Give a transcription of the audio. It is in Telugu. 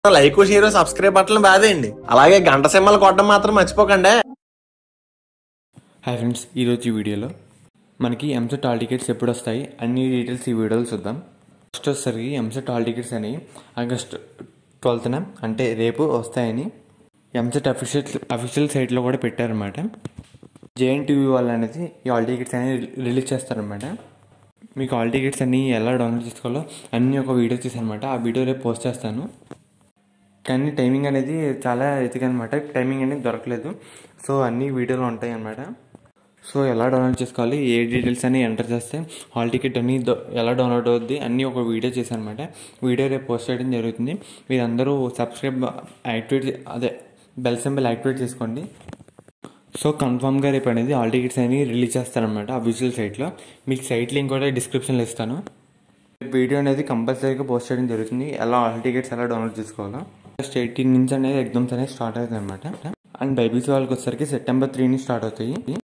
లైక్ షేర్ సబ్స్క్రైబ్ బట్టలు బాదేయండి అలాగే గంట సింహలు కొట్టడం మాత్రం మర్చిపోకండి హాయ్ ఫ్రెండ్స్ ఈరోజు ఈ వీడియోలో మనకి ఎంసెట్ హాల్ టికెట్స్ ఎప్పుడు వస్తాయి అన్ని డీటెయిల్స్ ఈ వీడియోలో చూద్దాం ఫస్ట్ వచ్చేసరికి ఎంసెట్ హాల్ టికెట్స్ అని ఆగస్ట్ ట్వెల్త్న అంటే రేపు వస్తాయని ఎంసెట్ అఫీషియల్ అఫీషియల్ సైట్లో కూడా పెట్టారనమాట జేఎన్టీవీ వాళ్ళు అనేది ఈ హాల్ టికెట్స్ అనేది రిలీజ్ చేస్తారనమాట మీకు హాల్ టికెట్స్ అన్ని ఎలా డౌన్లోడ్ చేసుకోవాలో అన్ని ఒక వీడియో చేశానమాట ఆ వీడియో రేపు పోస్ట్ చేస్తాను కానీ టైమింగ్ అనేది చాలా ఎతికనమాట టైమింగ్ అనేది దొరకలేదు సో అన్ని వీడియోలు ఉంటాయి అన్నమాట సో ఎలా డౌన్లోడ్ చేసుకోవాలి ఏ డీటెయిల్స్ అని ఎంటర్ చేస్తే హాల్ టికెట్ అన్ని దొ- ఎలా డౌన్లోడ్ అవుద్ది అన్నీ ఒక వీడియో చేశానమాట వీడియో రేపు పోస్ట్ చేయడం జరుగుతుంది మీరందరూ సబ్స్క్రైబ్ యాక్టివేట్ చే- అదే బెల్ సింబల్ యాక్టివేట్ చేసుకోండి సో కన్ఫామ్గా రేపు అనేది హాల్ టికెట్స్ అని రిలీజ్ చేస్తారనమాట అఫీషియల్ సైట్లో మీకు సైట్ లింక్ కూడా డిస్క్రిప్షన్లో ఇస్తాను వీడియో అనేది కంపల్సరీగా పోస్ట్ చేయడం జరుగుతుంది ఎలా హాల్ టికెట్స్ ఎలా డౌన్లోడ్ చేసుకోవాలో జస్ట్ ఎయిటీన్ నుంచి అనేది ఎగ్జామ్స్ అనేది స్టార్ట్ అవుతాయి అనమాట అండ్ బైబీసీ వాళ్ళకి వచ్చేసరికి సెప్టెంబర్ త్రీ నుంచి స్టార్ట్ అవుతాయి